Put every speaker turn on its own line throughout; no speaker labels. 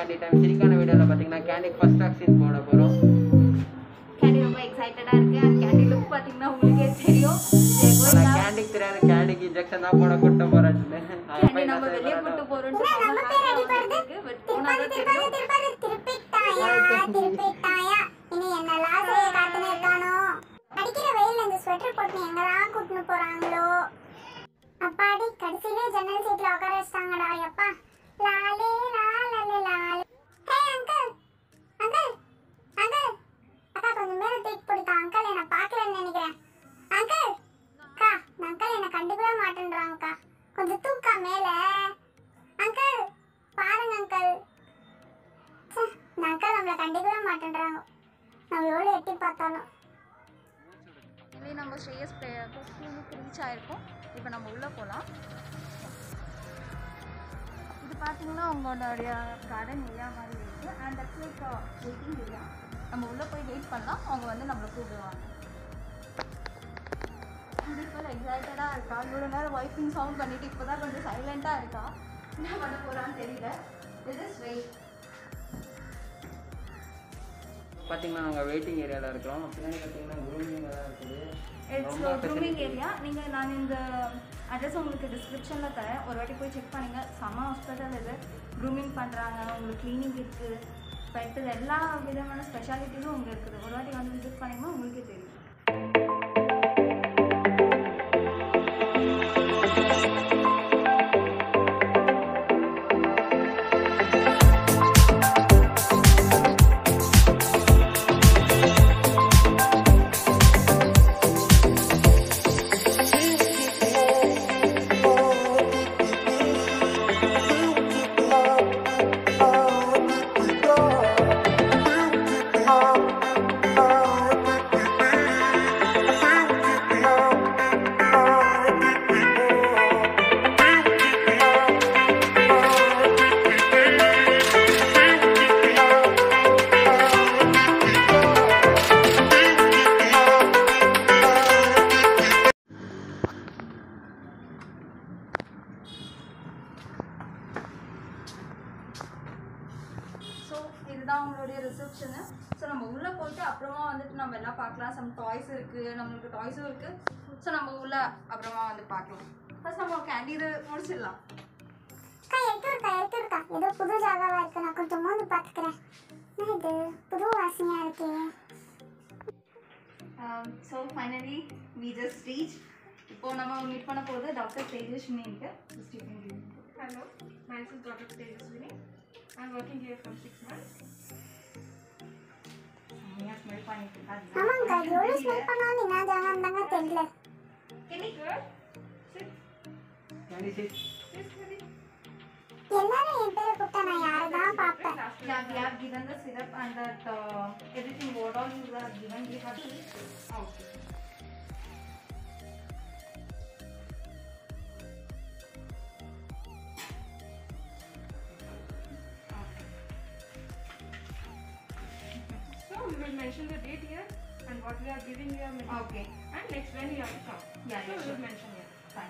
Candy time சிரிக்கான வீடியோவில் பார்த்தீங்கன்னா கேண்டிக்கு first vaccine போட போகிறோம்
கேண்டி ரொம்ப எக்ஸைட்டடா இருக்கு அண்ட் கேண்டி லுக் பாத்தீங்கன்னா உங்களுக்கே தெரியும்
ஆனால் கேண்டிக்கு தெரியாது கேண்டிக்கு இன்ஜெக்ஷன் தான் போட கூட்ட போகிறேன்னு
கேண்டி நம்ம வெளியே கூட்டு போறோம்னு இருக்கு பட் போனா தான் தெரியும்
திருப்பிட்டாயா திருப்பிட்டாயா இனி என்னெல்லாம் செய்ய காத்துன்னு இருக்கானோ அடிக்கிற வெயில்ல இந்த ஸ்வெட்டர் போட்டு எங்கெல்லாம் கூட்டின்னு போறாங்களோ அப்பாடி கடைசியிலே ஜன்னல் சீட்ல உட்கார வச்சிட்டாங்கடா எப்பா லாலே லாலே லாலே ஹே அங்கிள் அங்கிள் அங்கிள் அக்கா கொஞ்சம் மேல தூக்கி போடுக்கா அங்கிள் என்ன பாக்கலன்னு நினைக்கிறேன் அங்கிள் அக்கா இந்த அங்கிள் என்ன கண்டுக்கவே மாட்டேன்றாங்கக்கா கொஞ்சம் தூக்கா மேல அங்கிள் பாருங்க அங்கிள் ச்சே, இந்த அங்கிள் நம்மளை கண்டுக்கவே மாட்டேன்றாங்க நம்ம எவ்வளோ எட்டி பார்த்தாலும்
இல்லை நம்ம ஸ்ரேயஸ் ஸ்கூலுக்கு ரீச் ஆயிருக்கோம் இப்போ நம்ம உள்ளே போகலாம் இது பார்த்தீங்கன்னா உங்களுடைய கார்டன் ஏரியா மாதிரி இருக்குது and that's like waiting area நம்ம உள்ளே போய் வெயிட் பண்ணலாம் அவங்க வந்து நம்மளை கூப்பிடுவாங்க பியூட்டிஃபுல் எக்ஸைட்டடாக இருக்கா இவ்வளோ நேரம் வைஃபிங் சவுண்ட் பண்ணிட்டு இப்போ தான் கொஞ்சம் சைலண்ட்டாக இருக்கா என்ன பண்ண போகிறான்னு தெரியல இது இஸ் வெயிட்
பார்த்தீங்கன்னா நாங்கள் வெயிட்டிங் ஏரியாவில் இருக்கிறோம் பின்னாடி பார்த்தீங்கன்னா குரூமிங் தான் இருக்குது
இட்ஸ்
ரொம்ப
க்ரூமிங் ஏரியா நீங்கள் நான் இந்த அட்ரஸ் உங்களுக்கு டிஸ்கிரிப்ஷனில் தரேன் ஒரு வாட்டி போய் செக் பண்ணுங்க செம்ம ஹாஸ்பிட்டல் இது க்ரூமிங் பண்ணுறாங்க உங்களுக்கு கிளீனிங் இருக்குது பெட்டு எல்லா விதமான ஸ்பெஷாலிட்டிஸும் உங்களுக்கு இருக்குது ஒரு வாட்டி வந்து விசிட் பண்ணிங்கன்னா உங்களுக்கே தெரியும் ஸோ இதுதான் உங்களுடைய ரிசப்ஷனு ஸோ நம்ம உள்ளே போயிட்டு அப்புறமா வந்துட்டு நம்ம எல்லாம் பார்க்கலாம் சம் டாய்ஸ் இருக்குது நம்மளுக்கு டாய்ஸும் இருக்குது ஸோ நம்ம உள்ள அப்புறமா வந்து பார்க்கலாம் ஃபர்ஸ்ட் நம்ம கேண்டி இது முடிச்சிடலாம்
அக்கா எடுத்து இருக்கா எடுத்து இருக்கா ஏதோ புது ஜாகாவா இருக்கு நான் கொஞ்சம் மோந்து பார்த்துக்கிறேன் என்ன இது புது வாசனையா இருக்கே
so finally we just reach இப்போ நம்ம மீட் பண்ண போகிறது டாக்டர் தேஜஸ்வினிக்கு
Hello, myself is Dr. Tejaswini. I'm working here for six months.
Smell பண்ணிட்டு
ஆமாங்கக்கா இது எவ்வளோ ஸ்மெல் பண்ணாலும் என்ன ஜாகம் தாங்க தெரியல
Good. Sit.
Candy sit
Sit, Hari.
எல்லாரும் என் பேரை கூப்பிட்டா நான் யாரை தான் பார்ப்பேன்
After
Yeah, we have given the syrup and that uh, everything what all you have given, we have to.
Okay. So we will mention the date here and what we are giving you are
Okay,
and next when you have to come.
Yeah,
so
yeah,
we
sure.
will mention here.
fine.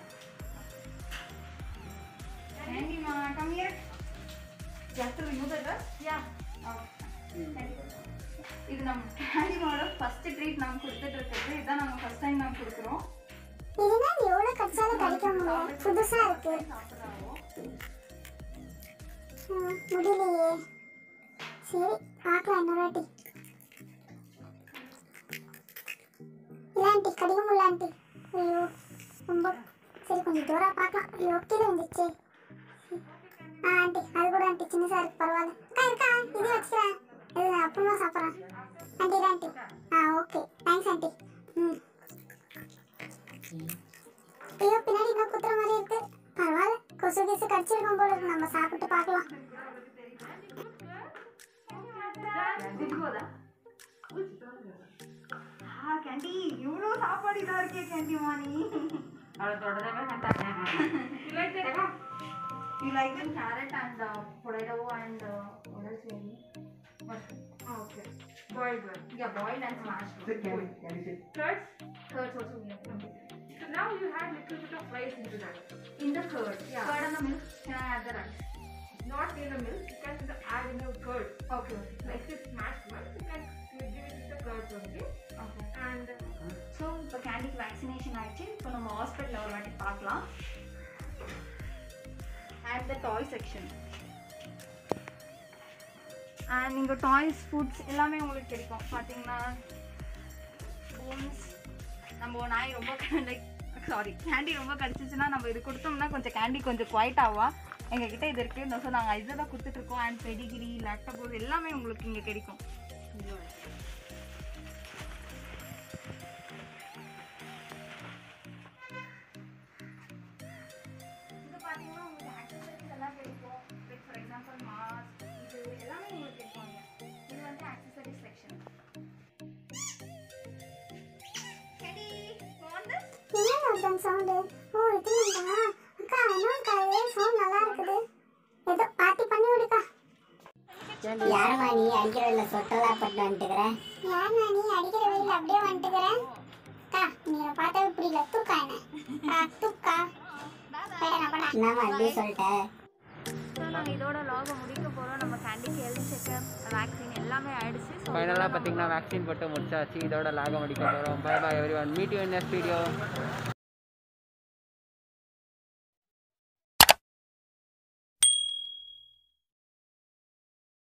Andy, ma, come here. You have to remove the dress? Yeah. Okay. இது நம்ம கேண்டினோட first treat நாம கொடுத்துட்டு இருக்கிறது இதான் நம்ம first time நாம கொடுக்குறோம்
இதுனா இது எவ்வளோ கடிச்சாலும் கடிக்க முடியல புதுசா இருக்கு
சாப்பிட்றாங்க
ம், முடியலையே சரி பார்க்கலாம் இன்னொரு வாட்டி இல்லை ஆண்டி கடிக்க முடியல ஆண்டி ஐயோ ரொம்ப சரி கொஞ்சம் தூரம் பார்க்கலாம் ஐயோ கீழே வந்துச்சு ஆ ஆண்டி அது கூட ஆண்டி சின்னசா இருக்கு பரவாயில்ல அக்கா இருக்கா இது வச்சுக்கிறேன் இது நான் அப்புறமா சாப்பிட்றேன் ஆண்டி இது ஆண்டி ஆ ஓகே தேங்க்ஸ் ஆண்டி ம் ஐயோ பின்னாடி இன்னும் குத்துற மாதிரி இருக்கு பரவாயில்ல கொசு கிசு கடிச்சிருக்கோம் போல இருக்கு நம்ம சாப்பிட்டு பார்க்கலாம்
குதிக்கோதா ஆ கேண்டி இவ்வளோ சாப்பாடு இதாக இருக்கே கேண்டிமா நீ
அதை தொடரவே மாட்டாங்க
You like that?
You like the carrot and uh, potato and uh, what else you need? Mushroom.
Okay. Boiled one.
Yeah, boiled and smashed.
Candy Candy sit
Curds.
Curds also we have.
So now you had little bit of rice into that.
In the curd.
Yeah.
Curd and the milk. Can I add the rice?
not in the milk. You can add in the curd.
Okay
Like this smashed one, you can give it with the curd only.
Okay
And
so இப்போ கேண்டிக்கு vaccination ஆயிடுச்சு இப்போ நம்ம ஹாஸ்பிட்டலில் ஒரு வாட்டி பார்க்கலாம் at the toy section and இங்கே டாய்ஸ் ஃபுட்ஸ் எல்லாமே உங்களுக்கு கிடைக்கும் பார்த்தீங்கன்னா போன்ஸ் நம்ம நாய் ரொம்ப லைக் சாரி கேண்டி ரொம்ப கடிச்சிச்சுன்னா நம்ம இது கொடுத்தோம்னா கொஞ்சம் கேண்டி கொஞ்சம் குவைட் ஆவா எங்ககிட்ட இது இருக்குது ஸோ நாங்கள் இதை தான் கொடுத்துட்ருக்கோம் அண்ட் பெடிகிரி லேக்டபோஸ் எல்லாமே உங்களுக்கு இங்கே கிடைக்கும் இது பார்த்தீங்கன்னா உங்களுக்கு ஆக்சசரிஸ் எல்லாம் கிடைக்கும் லைக் ஃபார் எக்ஸாம்பிள் மாஸ்க் இது எல்லாமே உங்களுக்கு கிடைக்கும் இங்க. இது வந்து ஆக்சசரிஸ் செக்ஷன் கேடி வாண்ட் திஸ்
என்ன ஒருத்தன் சவுண்டு ஓ இதுலண்டா அக்கா என்னக்கா இது சவுண்ட் நல்லா இருக்குது ஏதோ பார்ட்டி பண்ணி விடுக்கா
யாரம்மா நீ அடிக்கிற வெயில சொட்டெல்லாம் போட்டு வந்துட்டுக்கிற
யாருண்ணா நீ அடிக்கிற வெயில் அப்படியே வந்துட்டுக்கிறேன் அக்கா நீ பார்த்தாவே பிடிக்கல தூக்கா என்ன அக்கா, தூக்கா போயிடா போடா
என்னம்மா இப்படி சொல்லிட்ட
ஸோ நாங்கள் இதோட லாகை முடிக்க போகிறோம் நம்ம கேண்டிக்கு ஹெல்த் செக்கப் வேக்சின் எல்லாமே ஆயிடுச்சு ஸோ
ஃபைனலாக பார்த்தீங்கன்னா வேக்சின் போட்டு முடிச்சாச்சு இதோட லாகம் அடிக்க போகிறோம் bye bye everyone meet you next video